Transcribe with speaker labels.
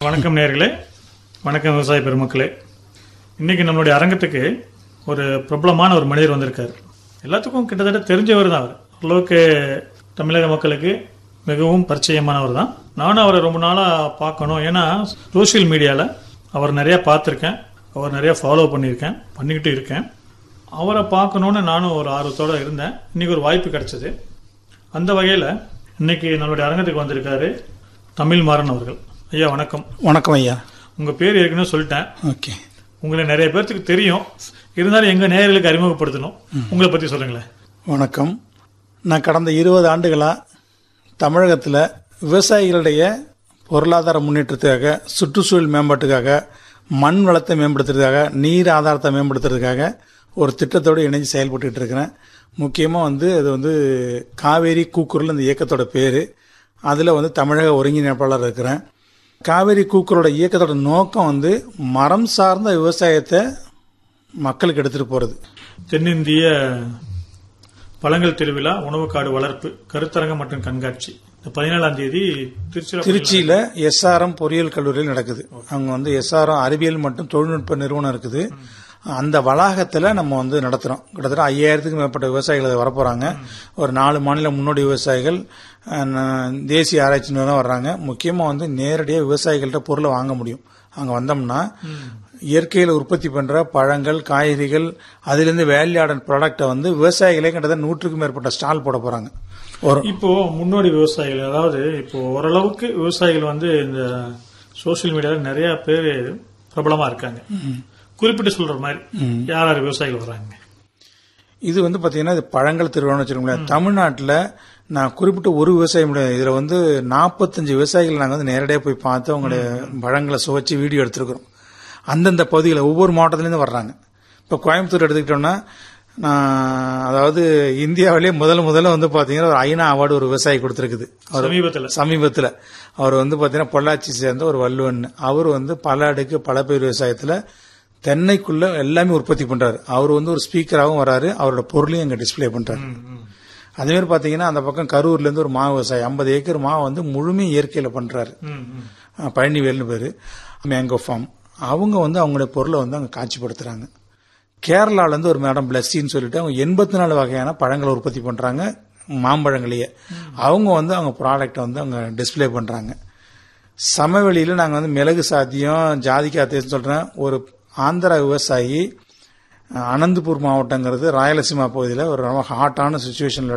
Speaker 1: வணக்கம் நேர்களே வணக்கம் விவசாய பெருமக்களே இன்னைக்கு நம்மளுடைய அரங்கத்துக்கு ஒரு பிரபலமான ஒரு மனிதர் வந்திருக்காரு எல்லாத்துக்கும் கிட்டத்தட்ட தெரிஞ்சவர் தான் அவர் ஓரளவுக்கு தமிழக மக்களுக்கு மிகவும் பரிச்சயமானவர் தான் நானும் அவரை ரொம்ப நாளாக பார்க்கணும் ஏன்னா சோஷியல் மீடியாவில் அவர் நிறைய பார்த்துருக்கேன் அவர் நிறைய ஃபாலோ பண்ணியிருக்கேன் பண்ணிக்கிட்டு இருக்கேன் அவரை பார்க்கணுன்னு நானும் ஒரு ஆர்வத்தோடு இருந்தேன் இன்னைக்கு ஒரு வாய்ப்பு கிடைச்சது அந்த வகையில் இன்னைக்கு நம்மளுடைய அரங்கத்துக்கு வந்திருக்காரு தமிழ் மாறன் அவர்கள் ஐயா வணக்கம்
Speaker 2: வணக்கம் ஐயா
Speaker 1: உங்க பேர் ஏற்கனவே சொல்லிட்டேன்
Speaker 2: ஓகே
Speaker 1: உங்களை நிறைய பேர்த்துக்கு தெரியும் இருந்தாலும் எங்க நேயர்களுக்கு அறிமுகப்படுத்தணும் உங்களை பத்தி சொல்லுங்களேன்
Speaker 2: வணக்கம் நான் கடந்த இருபது ஆண்டுகளாக தமிழகத்தில் விவசாயிகளுடைய பொருளாதார முன்னேற்றத்துக்காக சுற்றுச்சூழல் மேம்பாட்டுக்காக மண் வளத்தை மேம்படுத்துறதுக்காக நீர் ஆதாரத்தை மேம்படுத்துறதுக்காக ஒரு திட்டத்தோடு இணைஞ்சு செயல்பட்டுக்கிட்டு இருக்கிறேன் முக்கியமாக வந்து அது வந்து காவேரி கூக்குரல் இந்த இயக்கத்தோட பேர் அதில் வந்து தமிழக ஒருங்கிணைப்பாளர் இருக்கிறேன் காவேரி கூக்குரலோட இயக்கத்தோட நோக்கம் வந்து மரம் சார்ந்த விவசாயத்தை மக்களுக்கு எடுத்துகிட்டு போகிறது
Speaker 1: தென்னிந்திய பழங்கள் திருவிழா உணவுக்காடு வளர்ப்பு கருத்தரங்கம் மற்றும் கண்காட்சி இந்த பதினேழாம் தேதி திருச்சியில்
Speaker 2: திருச்சியில எஸ்ஆர்எம் பொறியியல் கல்லூரியில் நடக்குது அங்க வந்து எஸ்ஆர்எம் அறிவியல் மற்றும் தொழில்நுட்ப நிறுவனம் இருக்குது அந்த வளாகத்துல நம்ம வந்து நடத்துறோம் கிட்டத்தட்ட ஐயாயிரத்துக்கும் மேற்பட்ட விவசாயிகள் அது வரப்போறாங்க ஒரு நாலு மாநில முன்னோடி விவசாயிகள் அஹ், ந- தேசிய ஆராய்ச்சி நிறுவனம் வர்றாங்க முக்கியமா வந்து நேரடியாக விவசாயிகள்கிட்ட பொருளை வாங்க முடியும் அங்க வந்தோம்னா இயற்கையில் உற்பத்தி பண்ற பழங்கள் காய்கறிகள் அதிலிருந்து வேல்யூ ஆடன் ப்ராடக்டை வந்து விவசாயிகளே கிட்டத்தட்ட நூற்றுக்கும் மேற்பட்ட ஸ்டால் போட போறாங்க ஒரு
Speaker 1: இப்போ முன்னோடி விவசாயிகள் அதாவது இப்போ ஓரளவுக்கு விவசாயிகள் வந்து இந்த சோஷியல் மீடியால நிறைய பேர் பிரபலமா இருக்காங்க குறிப்பிட்டு சொல்ற மாதிரி யார் யார் விவசாயிகள் வர்றாங்க
Speaker 2: இது வந்து பாத்தீங்கன்னா இது பழங்கள் திருவிழான்னு வச்சுக்கோங்களேன் தமிழ்நாட்டில் நான் குறிப்பிட்ட ஒரு விவசாயம் முடியாது இதுல வந்து நாற்பத்தஞ்சு விவசாயிகள் நாங்கள் வந்து நேரடியாக போய் பார்த்து அவங்களுடைய பழங்களை சுவைச்சு வீடியோ எடுத்திருக்கிறோம் அந்தந்த பகுதிகளில் ஒவ்வொரு மாவட்டத்துலேருந்து வர்றாங்க இப்போ கோயம்புத்தூர் எடுத்துக்கிட்டோம்னா நான் அதாவது இந்தியாவிலேயே முதல் முதல்ல வந்து பாத்தீங்கன்னா ஒரு ஐநா அவார்டு ஒரு விவசாயி கொடுத்துருக்குது அவர்
Speaker 1: சமீபத்துல
Speaker 2: சமீபத்தில் அவர் வந்து பார்த்தீங்கன்னா பொள்ளாச்சி சேர்ந்த ஒரு வள்ளுவன் அவர் வந்து பல அடுக்கு பல பயிர் விவசாயத்தில் தென்னைக்குள்ள எல்லாமே உற்பத்தி பண்றாரு அவர் வந்து ஒரு ஸ்பீக்கராகவும் வராரு அவரோட பொருளையும் அங்கே டிஸ்ப்ளே பண்றாரு அதே மாதிரி பார்த்தீங்கன்னா அந்த பக்கம் கரூர்ல இருந்து ஒரு மா விவசாயி ஐம்பது ஏக்கர் மா வந்து முழுமையும் இயற்கையில பண்றாரு
Speaker 1: ம், ம்.
Speaker 2: அஹ் பழனிவேல்னு பேரு மேங்கோ ஃபார்ம் அவங்க வந்து அவங்களுடைய பொருளை வந்து அங்கே காட்சிப்படுத்துறாங்க கேரளால இருந்து ஒரு மேடம் பிளஸ்ஸின்னு சொல்லிட்டு அவங்க எண்பத்தி நாலு வகையான பழங்களை உற்பத்தி பண்றாங்க மாம்பழங்களையே அவங்க வந்து அவங்க ப்ராடக்ட்டை வந்து அவங்க டிஸ்ப்ளே பண்றாங்க சமவெளியில நாங்க வந்து மிளகு சாத்தியம் ஜாதிக்காத்தியம் சொல்றேன் ஒரு ஆந்திரா விவசாயி அஹ், அனந்தபூர் மாவட்டங்கிறது ராயலசீமா பகுதியில் ஒரு ரொம்ப ஹாட்டான சுச்சுவேஷன்ல